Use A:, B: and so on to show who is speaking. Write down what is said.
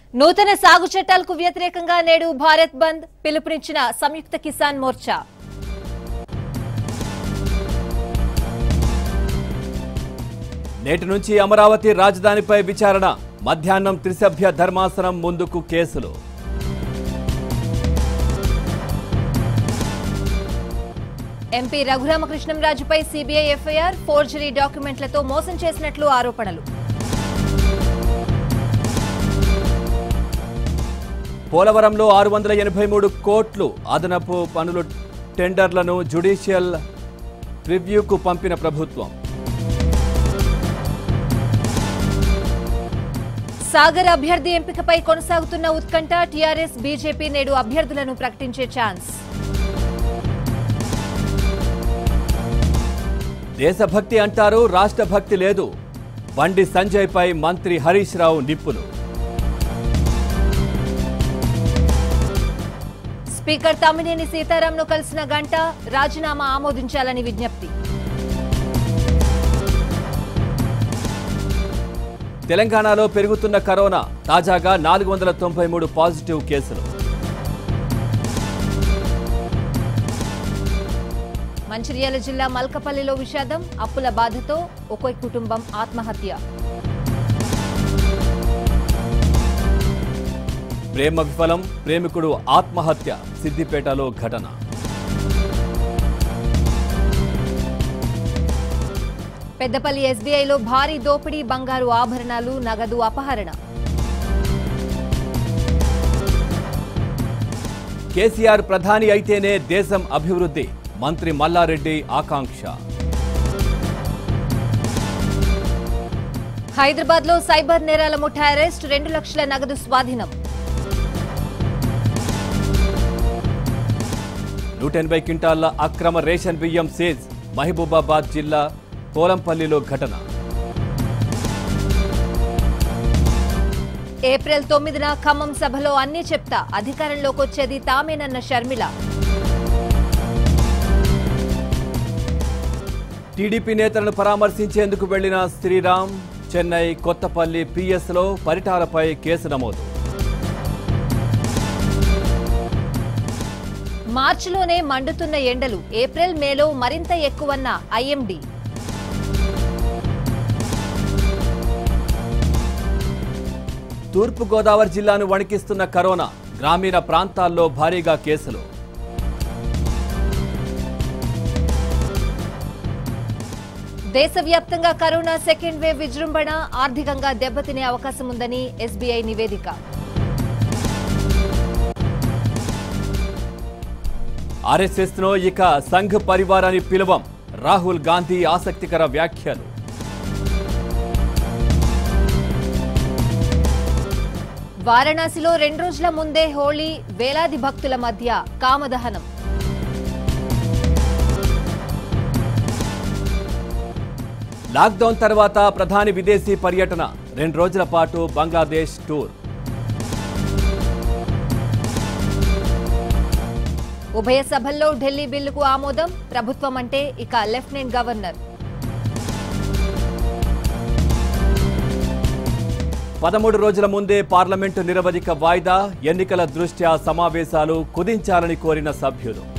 A: నూతన సాగు చట్టాలకు వ్యతిరేకంగా నేడు భారత్ బంద్ పిలుపునిచ్చిన సంయుక్త కిసాన్ మోర్చా
B: నేటి నుంచి అమరావతి రాజధానిపై విచారణ మధ్యాహ్నం త్రిసభ్య ధర్మాసనం ముందుకు కేసులు
A: ఎంపీ రఘురామకృష్ణంరాజుపై సీబీఐ ఎఫ్ఐఆర్ ఫోర్జరీ డాక్యుమెంట్లతో మోసం చేసినట్లు ఆరోపణలు
B: పోలవరంలో ఆరు వందల ఎనభై మూడు కోట్లు అదనపు పనులు టెండర్లను జ్యుడిషియల్ రివ్యూకు పంపిన ప్రభుత్వం
A: సాగర్ అభ్యర్థి ఎంపికపై కొనసాగుతున్న ఉత్కంఠ టీఆర్ఎస్ బీజేపీ నేడు అభ్యర్థులను ప్రకటించే ఛాన్స్
B: దేశభక్తి అంటారు రాష్ట్ర భక్తి లేదు బండి సంజయ్పై మంత్రి హరీష్ రావు నిప్పులు
A: స్పీకర్ తమ్మినేని సీతారాంను కలిసిన గంట రాజీనామా ఆమోదించాలని విజ్ఞప్తి
B: తెలంగాణలో పెరుగుతున్న కరోనా తాజాగా నాలుగు వందల తొంభై మూడు పాజిటివ్ కేసులు
A: మంచిర్యాల జిల్లా మల్కపల్లిలో విషాదం అప్పుల బాధతో ఒకే కుటుంబం ఆత్మహత్య
B: ప్రేమ విఫలం ప్రేమికుడు ఆత్మహత్య సిద్దిపేటలో ఘటన
A: పెద్దపల్లి ఎస్బీఐలో భారీ దోపిడీ బంగారు ఆభరణాలు నగదు అపహరణ
B: కేసీఆర్ ప్రధాని అయితేనే దేశం అభివృద్ధి మంత్రి మల్లారెడ్డి ఆకాంక్ష
A: హైదరాబాద్ లో సైబర్ నేరాల ముఠా అరెస్ట్ రెండు లక్షల నగదు స్వాధీనం
B: నూట ఎనభై క్వింటాళ్ల అక్రమ రేషన్ బియ్యం సేజ్ మహబూబాబాద్ జిల్లా పోలంపల్లిలో ఘటన
A: ఏప్రిల్ తొమ్మిదిన ఖమ్మం సభలో అన్నీ చెప్తా అధికారంలోకి వచ్చేది తామేనన్న షర్మిల
B: టీడీపీ నేతలను పరామర్శించేందుకు వెళ్లిన శ్రీరామ్ చెన్నై కొత్తపల్లి పిఎస్లో పరిటాలపై కేసు నమోదు
A: మార్చిలోనే మండుతున్న ఎండలు ఏప్రిల్ మేలో మరింత ఎక్కువన్న ఐఎండీ
B: తూర్పు గోదావరి జిల్లాను వణికిస్తున్న కరోనా గ్రామీణ ప్రాంతాల్లో భారీగా కేసులు
A: దేశవ్యాప్తంగా కరోనా సెకండ్ వేవ్ విజృంభణ ఆర్థికంగా దెబ్బతినే అవకాశం ఉందని ఎస్బీఐ నివేదిక
B: ఆర్ఎస్ఎస్ ను ఇక సంఘ్ పరివారాన్ని పిలువం రాహుల్ గాంధీ ఆసక్తికర వ్యాఖ్యలు
A: వారణాసిలో రెండు రోజుల ముందే హోళీ వేలాది భక్తుల మధ్య కామదహనం
B: లాక్డౌన్ తర్వాత ప్రధాని విదేశీ పర్యటన రెండు రోజుల పాటు బంగ్లాదేశ్ టూర్
A: ఉభయ సభల్లో ఢిల్లీ బిల్లుకు ఆమోదం ప్రభుత్వం అంటే ఇక లెఫ్టినెంట్ గవర్నర్
B: పదమూడు రోజుల ముందే పార్లమెంటు నిరవధిక వాయిదా ఎన్నికల దృష్ట్యా సమావేశాలు కుదించాలని కోరిన సభ్యులు